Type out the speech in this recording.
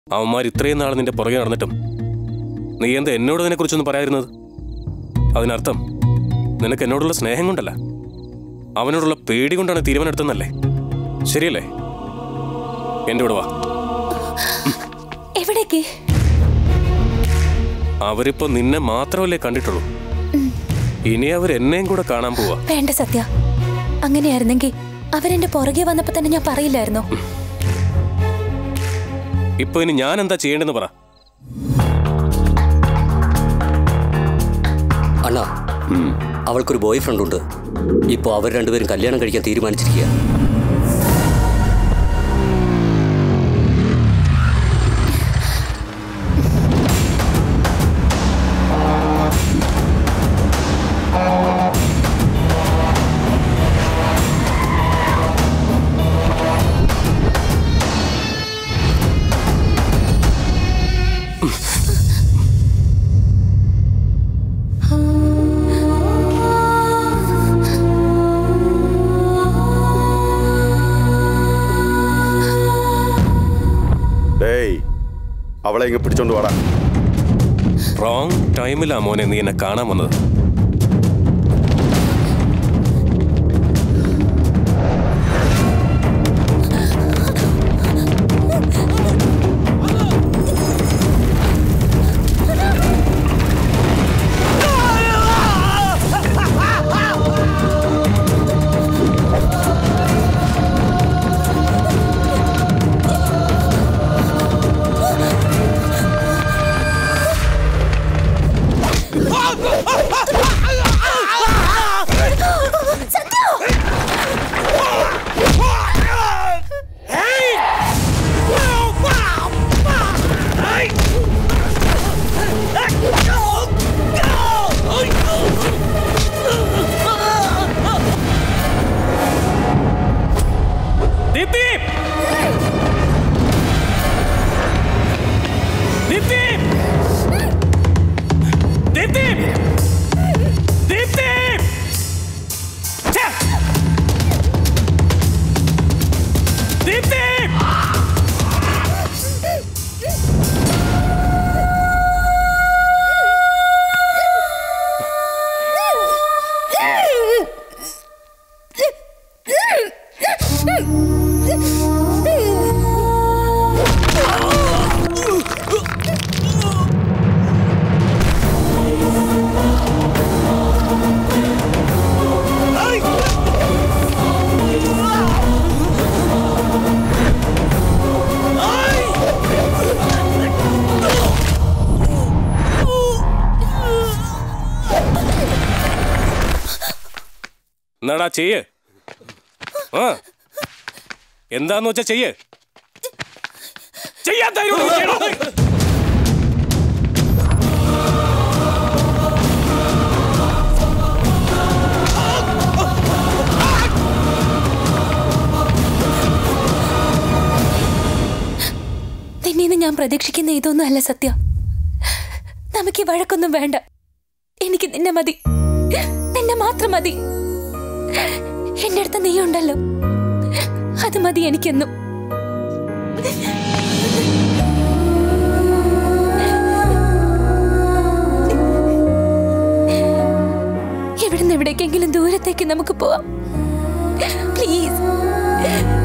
അവന്മാർ ഇത്രയും നാൾ നിന്റെ പുറകെ നടന്നിട്ടും നീ എന്താ എന്നോട് ഇതിനെക്കുറിച്ചൊന്നും പറയാതിരുന്നത് അതിനർത്ഥം നിനക്ക് എന്നോടുള്ള സ്നേഹം കൊണ്ടല്ല അവനോടുള്ള പേടി കൊണ്ടാണ് തീരുമാനം എടുത്തെന്നല്ലേ ശരിയല്ലേ എൻ്റെ കൂടെ വാ എവിടേക്ക് അവരിപ്പോ നിന്നെ മാത്രമല്ലേ കണ്ടിട്ടുള്ളൂ ഇനി അവർ എന്നെയും കൂടെ കാണാൻ പോവാ വേണ്ട സത്യ അങ്ങനെയായിരുന്നെങ്കിൽ അവരെന്റെ പുറകെ വന്നപ്പോ തന്നെ ഞാൻ പറയില്ലായിരുന്നോ ഇപ്പൊ ഇനി ഞാൻ എന്താ ചെയ്യേണ്ടെന്ന് പറ അണ്ണാ അവൾക്കൊരു ബോയ് ഫ്രണ്ട് ഉണ്ട് ഇപ്പോൾ അവർ രണ്ടുപേരും കല്യാണം കഴിക്കാൻ തീരുമാനിച്ചിരിക്കുക ഡേയ് അവളെ ഇങ്ങ് പിടിച്ചോണ്ട് വാടാ റോങ് ടൈമിലാ മോനെ നീ എന്നെ കാണാൻ വന്നത് ദീപ്തി ദീപ്തി ദീപ്തി ദീപ്തി ഛെ! ദീപ്തി എന്നാടാ ചെയ്യ് ആ എന്താന്ന് വെച്ചാ ചെയ്യ് ചെയ്യാൻ ധൈര്യമുണ്ടെങ്കിൽ ചെയ്യണം. നിന്നീന്ന് ഞാൻ പ്രതീക്ഷിക്കുന്ന ഇതൊന്നും അല്ല സത്യം നമുക്ക് ഈ വഴക്കൊന്നും വേണ്ട എനിക്ക് നിന്നെ മതി നിന്നെ മാത്രം മതി എന്റെ അടുത്ത് നീ ഉണ്ടല്ലോ അത് മതി എനിക്കെന്നും ഇവിടുന്ന് എവിടേക്കെങ്കിലും ദൂരത്തേക്ക് നമുക്ക് പോവാം പ്ലീസ്